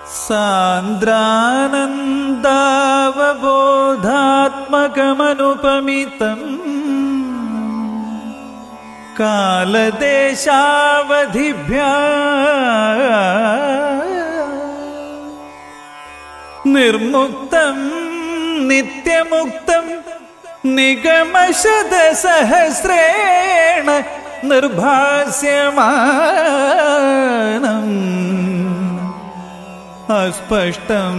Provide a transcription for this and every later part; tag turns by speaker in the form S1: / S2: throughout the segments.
S1: സാന്ദ്രാനന്ദാവബോധാത്മകമനുപമിതം കാലദേശാവധിഭ്യ നിർമുക്തം നിത്യമുക്തം നിഗമശതസഹസ്രേണ നിർഭാസ്യമാനം അസ്പഷ്ടം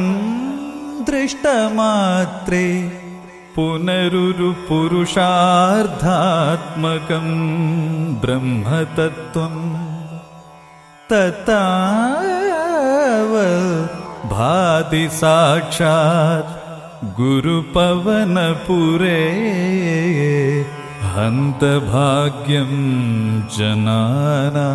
S1: ദൃഷ്ടമാത്രേ പുനരുരു പുരുഷാർത്ഥാത്മകം ബ്രഹ്മതത്വം തത്താവ ഭാതി സാക്ഷാത് ഗുരുപവനപുരേ ഹന്തഭാഗ്യം ജനാനാ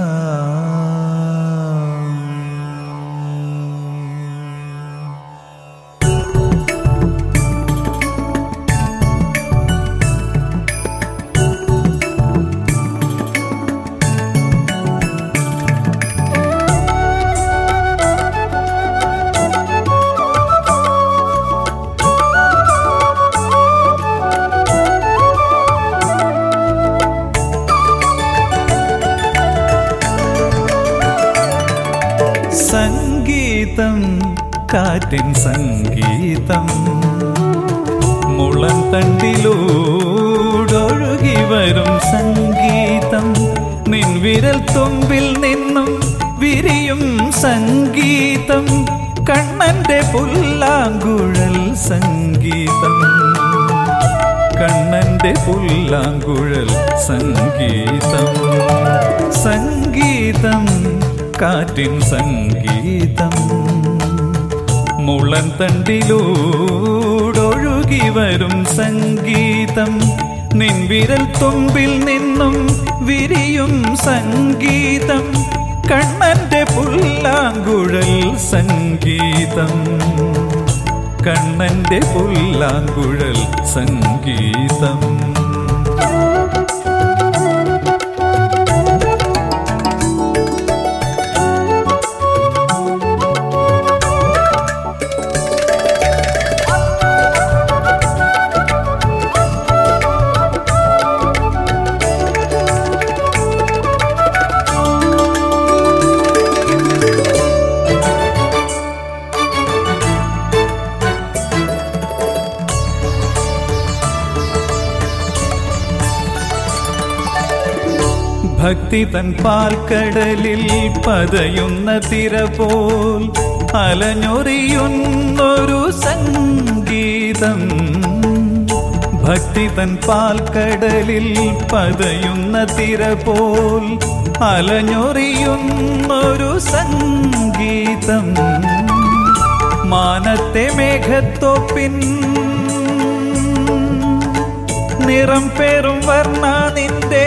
S1: സംഗീതം കാറ്റിൻ സംഗീതം മുളം തണ്ടിലൂടൊഴുകി വരും സംഗീതം നിൻ വിരൽ തുമ്പിൽ നിന്നും വിരിയും സംഗീതം കണ്ണന്റെ പുല്ലാങ്കുഴൽ സംഗീതം കണ്ണന്റെ പുല്ലാങ്കുഴൽ സംഗീതം സംഗീതം കാറ്റിൻ സംഗീതം മുളൻ തണ്ടിലൂടൊഴുകി വരും സംഗീതം നിൻ വിരൽ തുമ്പിൽ നിന്നും വിരിയും സംഗീതം കണ്ണന്റെ പുല്ലാങ്കുഴൽ സംഗീതം കണ്ണന്റെ പുല്ലാങ്കുഴൽ സംഗീതം ഭക്തി തൻ പാൽക്കടലിൽ പതയുന്ന തിര പോൽ അലഞ്ഞൊറിയുന്നൊരു സംഗീതം ഭക്തി തൻ പാൽക്കടലിൽ പതയുന്ന തിര പോൽ അലഞ്ഞൊറിയുന്നൊരു സംഗീതം മാനത്തെ മേഘത്തോപ്പിൻ നിറം പേറും വർണ്ണ നിന്റെ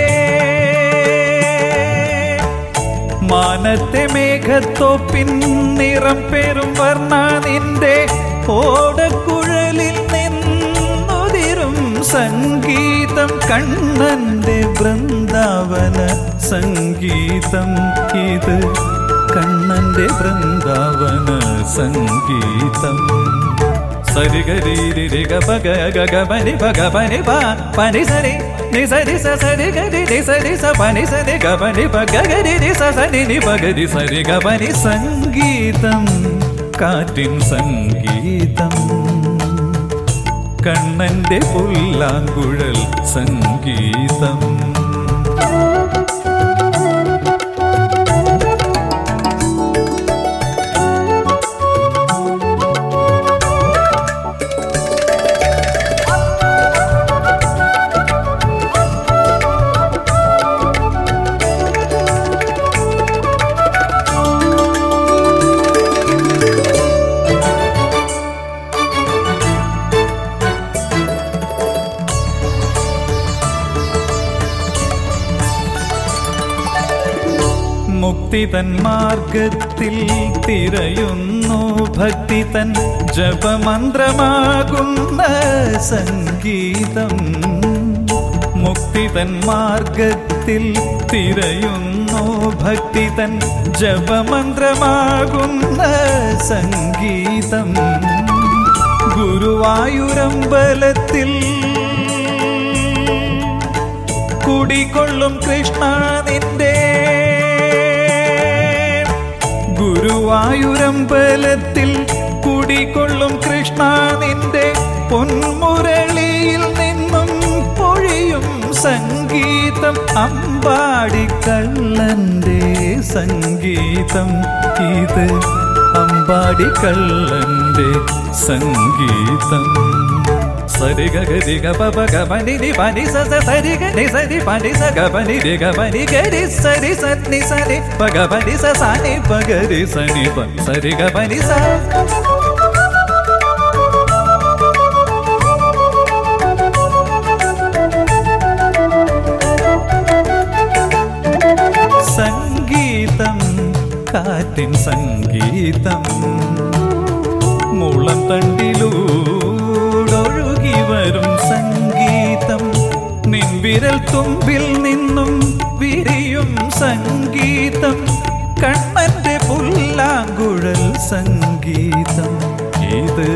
S1: മാനത്തെ മേഘത്തോപ്പിൻ നിറം പേറും വർണ്ണ നിന്റെ ഓടക്കുഴലിൽ നിന്നുതിരും സംഗീതം കണ്ണന്റെ വൃന്ദാവന സംഗീതം ഇത് കണ്ണന്റെ വൃന്ദാവന സംഗീതം സരിഗരി ഗപ ഗ പനി പഗ പനി പ പനി സരി നി സരി സ സരി ഗരി നി സരി സ പനി സരി ഗ പനി പ ഗരി നി സ സനി നി പഗരി സരി ഗ പനി സംഗീതം കാറ്റിൻ സംഗീതം കണ്ണന്റെ പുല്ലാങ്കുഴൽ സംഗീതം മുക്തി തൻ മാർഗത്തിൽ തിരയുന്നു ഭക്തി തൻ ജപമന്ത്രമാകുന്ന സംഗീതം മുക്തി മുക്തി തൻ മാർഗത്തിൽ തിരയുന്നു ഭക്തി തൻ ജപമന്ത്രമാകുന്ന സംഗീതം ഗുരുവായൂരമ്പലത്തിൽ കുടികൊള്ളും കൃഷ്ണ നിന്റെ ഗുരുവായൂരമ്പലത്തിൽ കുടികൊള്ളും കൃഷ്ണ നിന്റെ പൊന്മുരളിയിൽ നിന്നും പൊഴിയും സംഗീതം അമ്പാടിക്കള്ളന്റെ സംഗീതം ഇത് അമ്പാടിക്കള്ളന്റെ സംഗീതം സരി ഗരി ഗ പ ഗ പനി നി പനി സ സ സരി ഗ നി സരി പനി സ ഗ പനി രി ഗ പനി ഗരി സരി സ നി സ നി പ ഗ പനി സ സ നി പ ഗരി സ നി പ സരി ഗ പനി സ സംഗീതം കാറ്റിൻ സംഗീതം മുളം തണ്ടിലൂടൊഴുകി വരും സംഗീതം നിൻവിരൽ തുമ്പിൽ നിന്നും വിരിയും സംഗീതം കണ്ണന്റെ പുല്ലാങ്കുഴൽ സംഗീതം ഇത്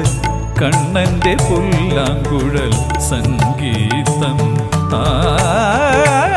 S1: കണ്ണന്റെ പുല്ലാങ്കുഴൽ സംഗീതം ആ